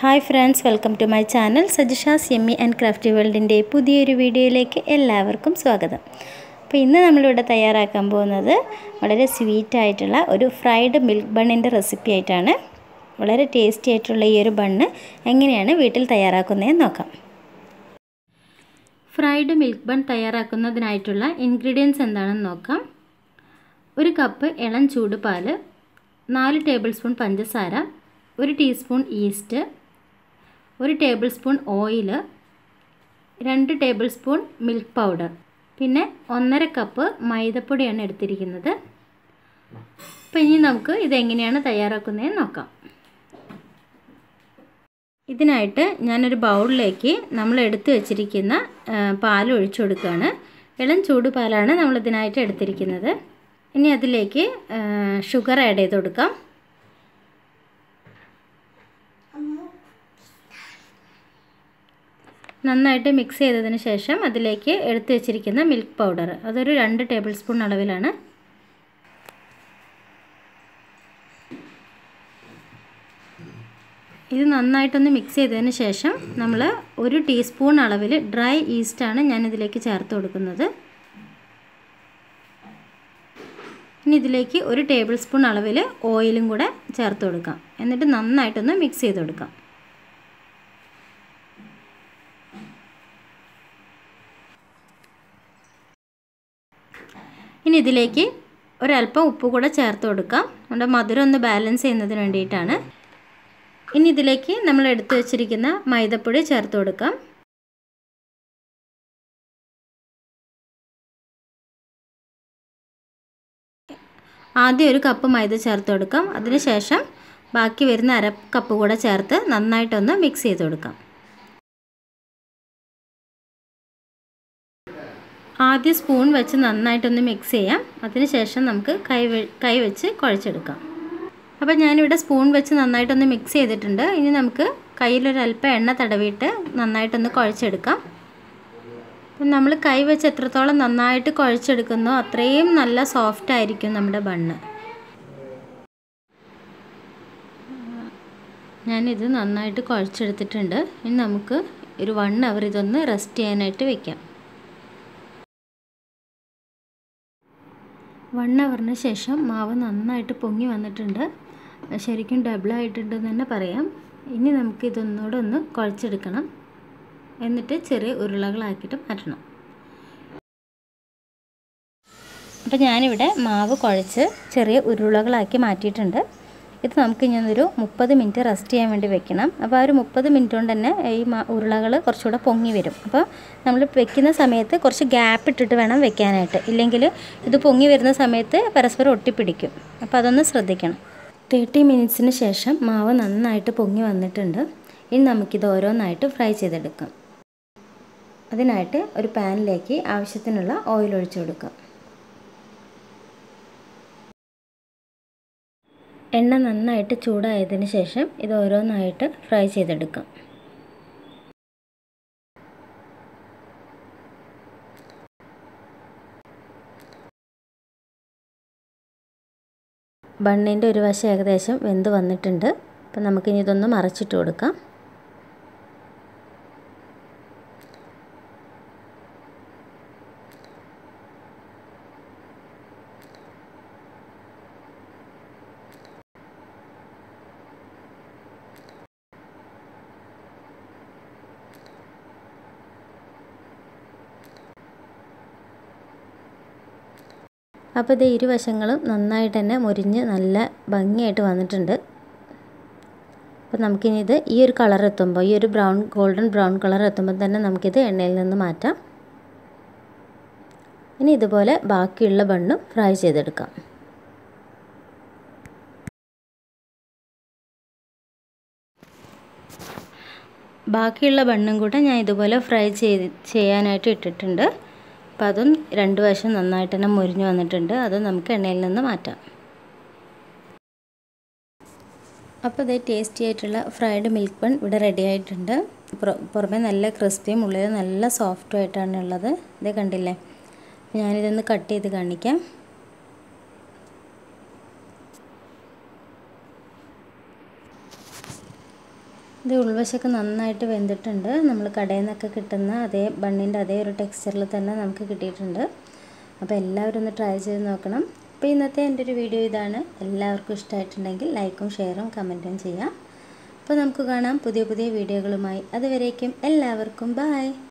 hi friends welcome to my channel Sajisha's Emmy and craft വേൾഡിൻ്റെ പുതിയൊരു വീഡിയോയിലേക്ക് എല്ലാവർക്കും സ്വാഗതം അപ്പോൾ ഇന്ന് നമ്മളിവിടെ തയ്യാറാക്കാൻ പോകുന്നത് വളരെ സ്വീറ്റ് ആയിട്ടുള്ള ഒരു ഫ്രൈഡ് മിൽക്ക് ബണ്ണിൻ്റെ റെസിപ്പി ആയിട്ടാണ് വളരെ ടേസ്റ്റി ആയിട്ടുള്ള ഈ ഒരു ബണ്ണ് എങ്ങനെയാണ് വീട്ടിൽ തയ്യാറാക്കുന്നതെന്ന് നോക്കാം ഫ്രൈഡ് മിൽക്ക് ബൺ തയ്യാറാക്കുന്നതിനായിട്ടുള്ള ഇൻഗ്രീഡിയൻസ് എന്താണെന്ന് നോക്കാം ഒരു കപ്പ് ഇളം ചൂട് പാല് നാല് ടേബിൾ സ്പൂൺ പഞ്ചസാര ഒരു ടീസ്പൂൺ ഈസ്റ്റ് ഒരു ടേബിൾ സ്പൂൺ ഓയിൽ രണ്ട് ടേബിൾ സ്പൂൺ മിൽക്ക് പൗഡർ പിന്നെ ഒന്നര കപ്പ് മൈദപ്പൊടിയാണ് എടുത്തിരിക്കുന്നത് അപ്പോൾ ഇനി നമുക്ക് ഇതെങ്ങനെയാണ് തയ്യാറാക്കുന്നതെന്ന് നോക്കാം ഇതിനായിട്ട് ഞാനൊരു ബൗളിലേക്ക് നമ്മൾ എടുത്തു വച്ചിരിക്കുന്ന പാൽ ഒഴിച്ചു കൊടുക്കുകയാണ് ഇളം ചൂട് പാലാണ് നമ്മൾ ഇതിനായിട്ട് എടുത്തിരിക്കുന്നത് ഇനി അതിലേക്ക് ഷുഗർ ആഡ് ചെയ്ത് കൊടുക്കാം നന്നായിട്ട് മിക്സ് ചെയ്തതിന് ശേഷം അതിലേക്ക് എടുത്തു വെച്ചിരിക്കുന്ന മിൽക്ക് പൗഡർ അതൊരു രണ്ട് ടേബിൾ സ്പൂൺ അളവിലാണ് ഇത് നന്നായിട്ടൊന്ന് മിക്സ് ചെയ്തതിന് ശേഷം നമ്മൾ ഒരു ടീസ്പൂൺ അളവിൽ ഡ്രൈ ഈസ്റ്റാണ് ഞാൻ ഇതിലേക്ക് ചേർത്ത് കൊടുക്കുന്നത് ഇനി ഇതിലേക്ക് ഒരു ടേബിൾ സ്പൂൺ അളവിൽ ഓയിലും കൂടെ ചേർത്ത് കൊടുക്കാം എന്നിട്ട് നന്നായിട്ടൊന്ന് മിക്സ് ചെയ്ത് കൊടുക്കാം ഇനി ഇതിലേക്ക് ഒരല്പം ഉപ്പ് കൂടെ ചേർത്ത് കൊടുക്കാം നമ്മുടെ മധുരം ഒന്ന് ബാലൻസ് ചെയ്യുന്നതിന് വേണ്ടിയിട്ടാണ് ഇനി ഇതിലേക്ക് നമ്മൾ എടുത്തു വച്ചിരിക്കുന്ന മൈദപ്പൊടി ചേർത്ത് കൊടുക്കാം ആദ്യം ഒരു കപ്പ് മൈദ ചേർത്ത് കൊടുക്കാം അതിനുശേഷം ബാക്കി വരുന്ന അര കപ്പ് കൂടെ ചേർത്ത് നന്നായിട്ടൊന്ന് മിക്സ് ചെയ്ത് കൊടുക്കാം ആദ്യം സ്പൂൺ വെച്ച് നന്നായിട്ടൊന്ന് മിക്സ് ചെയ്യാം അതിനുശേഷം നമുക്ക് കൈ കൈ വെച്ച് കുഴച്ചെടുക്കാം അപ്പോൾ ഞാനിവിടെ സ്പൂൺ വെച്ച് നന്നായിട്ടൊന്ന് മിക്സ് ചെയ്തിട്ടുണ്ട് ഇനി നമുക്ക് കയ്യിലൊരല്പം എണ്ണ തടവിയിട്ട് നന്നായിട്ടൊന്ന് കുഴച്ചെടുക്കാം അപ്പം നമ്മൾ കൈ വെച്ച് എത്രത്തോളം നന്നായിട്ട് കുഴച്ചെടുക്കുന്നോ അത്രയും നല്ല സോഫ്റ്റ് ആയിരിക്കും നമ്മുടെ ബണ്ണ് ഞാനിത് നന്നായിട്ട് കുഴച്ചെടുത്തിട്ടുണ്ട് ഇനി നമുക്ക് ഒരു വൺ അവർ ഇതൊന്ന് റെസ്റ്റ് ചെയ്യാനായിട്ട് വെക്കാം വൺ അവറിന് ശേഷം മാവ് നന്നായിട്ട് പൊങ്ങി വന്നിട്ടുണ്ട് ശരിക്കും ഡബിളായിട്ടുണ്ടെന്ന് തന്നെ പറയാം ഇനി നമുക്ക് ഇതൊന്നുകൂടെ ഒന്ന് കുഴച്ചെടുക്കണം എന്നിട്ട് ചെറിയ ഉരുളകളാക്കിയിട്ട് മാറ്റണം അപ്പോൾ ഞാനിവിടെ മാവ് കുഴച്ച് ചെറിയ ഉരുളകളാക്കി മാറ്റിയിട്ടുണ്ട് ഇത് നമുക്ക് ഇനി ഒരു മുപ്പത് മിനിറ്റ് റെസ്റ്റ് ചെയ്യാൻ വേണ്ടി വെക്കണം അപ്പോൾ ആ ഒരു മുപ്പത് മിനിറ്റ് കൊണ്ട് തന്നെ ഈ ഉരുളകൾ കുറച്ചുകൂടെ പൊങ്ങി വരും അപ്പോൾ നമ്മൾ വെക്കുന്ന സമയത്ത് കുറച്ച് ഗ്യാപ്പ് ഇട്ടിട്ട് വേണം വെക്കാനായിട്ട് ഇല്ലെങ്കിൽ ഇത് പൊങ്ങി വരുന്ന സമയത്ത് പരസ്പരം ഒട്ടിപ്പിടിക്കും അപ്പോൾ അതൊന്ന് ശ്രദ്ധിക്കണം തേർട്ടി മിനിറ്റ്സിന് ശേഷം മാവ് നന്നായിട്ട് പൊങ്ങി വന്നിട്ടുണ്ട് ഇനി നമുക്കിത് ഓരോന്നായിട്ട് ഫ്രൈ ചെയ്തെടുക്കാം അതിനായിട്ട് ഒരു പാനിലേക്ക് ആവശ്യത്തിനുള്ള ഓയിൽ ഒഴിച്ചു കൊടുക്കാം എണ്ണ നന്നായിട്ട് ചൂടായതിന് ശേഷം ഇത് ഓരോന്നായിട്ട് ഫ്രൈ ചെയ്തെടുക്കാം ബണ്ണിൻ്റെ ഒരു വശം ഏകദേശം വെന്ത് വന്നിട്ടുണ്ട് അപ്പം നമുക്കിനി ഇതൊന്ന് മറച്ചിട്ട് കൊടുക്കാം അപ്പോൾ ഇത് ഇരുവശങ്ങളും നന്നായിട്ട് തന്നെ മുരിഞ്ഞ് നല്ല ഭംഗിയായിട്ട് വന്നിട്ടുണ്ട് അപ്പോൾ നമുക്കിനി ഇത് ഈ ഒരു കളർ എത്തുമ്പോൾ ഈ ഒരു ബ്രൗൺ ഗോൾഡൻ ബ്രൗൺ കളർ എത്തുമ്പോൾ തന്നെ നമുക്കിത് എണ്ണയിൽ നിന്ന് മാറ്റാം ഇനി ഇതുപോലെ ബാക്കിയുള്ള ബണ്ണും ഫ്രൈ ചെയ്തെടുക്കാം ബാക്കിയുള്ള ബണ്ണും കൂടെ ഞാൻ ഇതുപോലെ ഫ്രൈ ചെയ്ത് ചെയ്യാനായിട്ട് ഇട്ടിട്ടുണ്ട് അപ്പോൾ അതും രണ്ട് വശം നന്നായിട്ട് തന്നെ മുരിഞ്ഞ് വന്നിട്ടുണ്ട് അത് നമുക്ക് എണ്ണയിൽ നിന്ന് മാറ്റാം അപ്പോൾ ഇതേ ടേസ്റ്റി ആയിട്ടുള്ള ഫ്രൈഡ് മിൽക്ക് ബൺ ഇവിടെ റെഡി ആയിട്ടുണ്ട് പുറമെ നല്ല ക്രിസ്പിയും ഉള്ളിൽ നല്ല സോഫ്റ്റും ആയിട്ടാണ് ഉള്ളത് ഇത് കണ്ടില്ലേ ഞാനിതൊന്ന് കട്ട് ചെയ്ത് കാണിക്കാം ഇത് ഉൾവശമൊക്കെ നന്നായിട്ട് വെന്തിട്ടുണ്ട് നമ്മൾ കടയിൽ നിന്നൊക്കെ കിട്ടുന്ന അതേ ബണ്ണിൻ്റെ അതേ ഒരു ടെക്സ്ചറിൽ തന്നെ നമുക്ക് കിട്ടിയിട്ടുണ്ട് അപ്പോൾ എല്ലാവരും ഒന്ന് ട്രൈ ചെയ്ത് നോക്കണം അപ്പോൾ ഇന്നത്തെ എൻ്റെ ഒരു വീഡിയോ ഇതാണ് എല്ലാവർക്കും ഇഷ്ടമായിട്ടുണ്ടെങ്കിൽ ലൈക്കും ഷെയറും കമൻറ്റും ചെയ്യാം അപ്പോൾ നമുക്ക് കാണാം പുതിയ പുതിയ വീഡിയോകളുമായി അതുവരേക്കും എല്ലാവർക്കും ബായ്